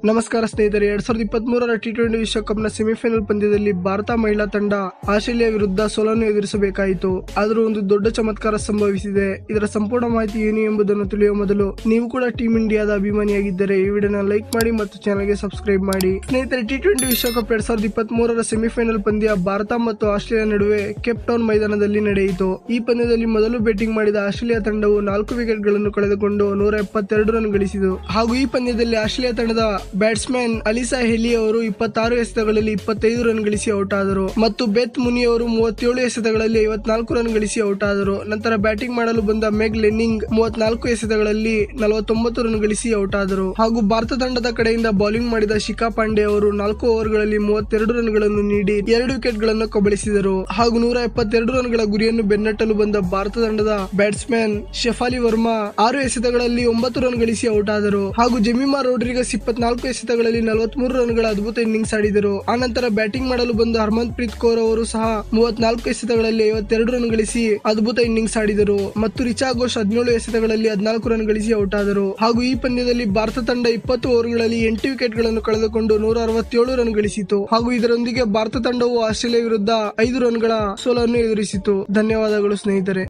ನಮಸ್ಕಾರ ಸ್ನೇಹಿತರೆ ಎರಡ್ ಸಾವಿರದ ಇಪ್ಪತ್ತ್ ಮೂರರ ಟಿ ಟ್ವೆಂಟಿ ವಿಶ್ವಕಪ್ನ ಸೆಮಿಫೈನಲ್ ಪಂದ್ಯದಲ್ಲಿ ಭಾರತ ಮಹಿಳಾ ತಂಡ ಆಸ್ಟ್ರೇಲಿಯಾ ವಿರುದ್ಧ ಸೋಲನ್ನು ಎದುರಿಸಬೇಕಾಯಿತು ಆದರೂ ಒಂದು ದೊಡ್ಡ ಚಮತ್ಕಾರ ಸಂಭವಿಸಿದೆ ಇದರ ಸಂಪೂರ್ಣ ಮಾಹಿತಿ ಏನು ಎಂಬುದನ್ನು ತಿಳಿಯುವ ಮೊದಲು ನೀವು ಕೂಡ ಟೀಮ್ ಇಂಡಿಯಾದ ಅಭಿಮಾನಿಯಾಗಿದ್ದರೆ ಈ ವಿಡಿಯೋನ ಲೈಕ್ ಮಾಡಿ ಮತ್ತು ಚಾನಲ್ಗೆ ಸಬ್ಸ್ಕ್ರೈಬ್ ಮಾಡಿ ಸ್ನೇಹಿತರೆ ಟಿ ಟ್ವೆಂಟಿ ವಿಶ್ವಕಪ್ ಎರಡ್ ಸಾವಿರದ ಇಪ್ಪತ್ತ್ ಮೂರರ ಸೆಮಿಫೈನಲ್ ಪಂದ್ಯ ಭಾರತ ಮತ್ತು ಆಸ್ಟ್ರೇಲಿಯಾ ನಡುವೆ ಕೇಪ್ ಟೌನ್ ಮೈದಾನದಲ್ಲಿ ನಡೆಯಿತು ಈ ಪಂದ್ಯದಲ್ಲಿ ಮೊದಲು ಬ್ಯಾಟಿಂಗ್ ಮಾಡಿದ ಆಸ್ಟ್ರೇಲಿಯಾ ತಂಡವು ನಾಲ್ಕು ವಿಕೆಟ್ಗಳನ್ನು ಕಳೆದುಕೊಂಡು ನೂರ ಎಪ್ಪತ್ತೆರಡು ರನ್ ಗಳಿಸಿತು ಹಾಗೂ ಈ ಪಂದ್ಯದಲ್ಲಿ ಆಸ್ಟ್ರೇಲಿಯಾ ತಂಡದ ಬ್ಯಾಟ್ಸ್ಮನ್ ಅಲಿಸಾ ಹೆಲಿ ಅವರು ಇಪ್ಪತ್ತಾರು ಎಸೆತಗಳಲ್ಲಿ ಇಪ್ಪತ್ತೈದು ರನ್ ಗಳಿಸಿ ಔಟ್ ಆದರು ಮತ್ತು ಬೆತ್ ಮುನಿ ಅವರು ಮೂವತ್ತೇಳು ಎಸೆತಗಳಲ್ಲಿ ಐವತ್ನಾಲ್ಕು ರನ್ ಗಳಿಸಿ ಔಟ್ ಆದರು ನಂತರ ಬ್ಯಾಟಿಂಗ್ ಮಾಡಲು ಬಂದ ಮೆಗ್ ಲೆನ್ನಿಂಗ್ ಮೂವತ್ನಾಲ್ಕು ಎಸೆತಗಳಲ್ಲಿ ನಲವತ್ತೊಂಬತ್ತು ರನ್ ಗಳಿಸಿ ಔಟ್ ಆದರು ಹಾಗೂ ಭಾರತ ತಂಡದ ಕಡೆಯಿಂದ ಬೌಲಿಂಗ್ ಮಾಡಿದ ಶಿಖಾ ಪಾಂಡೆ ಅವರು ನಾಲ್ಕು ಓವರ್ಗಳಲ್ಲಿ ಮೂವತ್ತೆರಡು ರನ್ಗಳನ್ನು ನೀಡಿ ಎರಡು ವಿಕೆಟ್ ಗಳನ್ನು ಕಬಳಿಸಿದರು ಹಾಗೂ ನೂರ ಎಪ್ಪತ್ತೆರಡು ರನ್ಗಳ ಗುರಿಯನ್ನು ಬೆನ್ನಟ್ಟಲು ಬಂದ ಭಾರತ ತಂಡದ ಬ್ಯಾಟ್ಸ್ಮನ್ ಶೆಫಾಲಿ ವರ್ಮಾ ಆರು ಎಸೆತಗಳಲ್ಲಿ ಒಂಬತ್ತು ರನ್ ಗಳಿಸಿ ಔಟ್ ಆದರು ಹಾಗೂ ಜೆಮಿಮಾ ರೋಡ್ರಿಗಸ್ ಇಪ್ಪತ್ನಾಲ್ಕು ಎಸೆತಗಳಲ್ಲಿ ನಲವತ್ಮೂರು ರನ್ಗಳ ಅದ್ಭುತ ಇನ್ನಿಂಗ್ಸ್ ಆಡಿದರು ಆನಂತರ ಬ್ಯಾಟಿಂಗ್ ಮಾಡಲು ಬಂದ ಹರ್ಮನ್ ಪ್ರೀತ್ ಕೌರ್ ಅವರು ಸಹ ಮೂವತ್ನಾಲ್ಕು ಎಸೆತಗಳಲ್ಲಿ ಐವತ್ತೆರಡು ರನ್ ಗಳಿಸಿ ಅದ್ಭುತ ಇನ್ನಿಂಗ್ಸ್ ಆಡಿದರು ಮತ್ತು ರಿಚಾ ಘೋಷ್ ಹದಿನೇಳು ಎಸೆತಗಳಲ್ಲಿ ಹದಿನಾಲ್ಕು ರನ್ ಗಳಿಸಿ ಔಟ್ ಆದರು ಹಾಗೂ ಈ ಪಂದ್ಯದಲ್ಲಿ ಭಾರತ ತಂಡ ಇಪ್ಪತ್ತು ಓವರ್ಗಳಲ್ಲಿ ಎಂಟು ವಿಕೆಟ್ ಗಳನ್ನು ಕಳೆದುಕೊಂಡು ನೂರ ಅರವತ್ತೇಳು ರನ್ ಗಳಿಸಿತು ಹಾಗೂ ಇದರೊಂದಿಗೆ ಭಾರತ ತಂಡವು ಆಸ್ಟ್ರೇಲಿಯಾ ವಿರುದ್ಧ ಐದು ರನ್ಗಳ ಸೋಲನ್ನು ಎದುರಿಸಿತು ಧನ್ಯವಾದಗಳು ಸ್ನೇಹಿತರೆ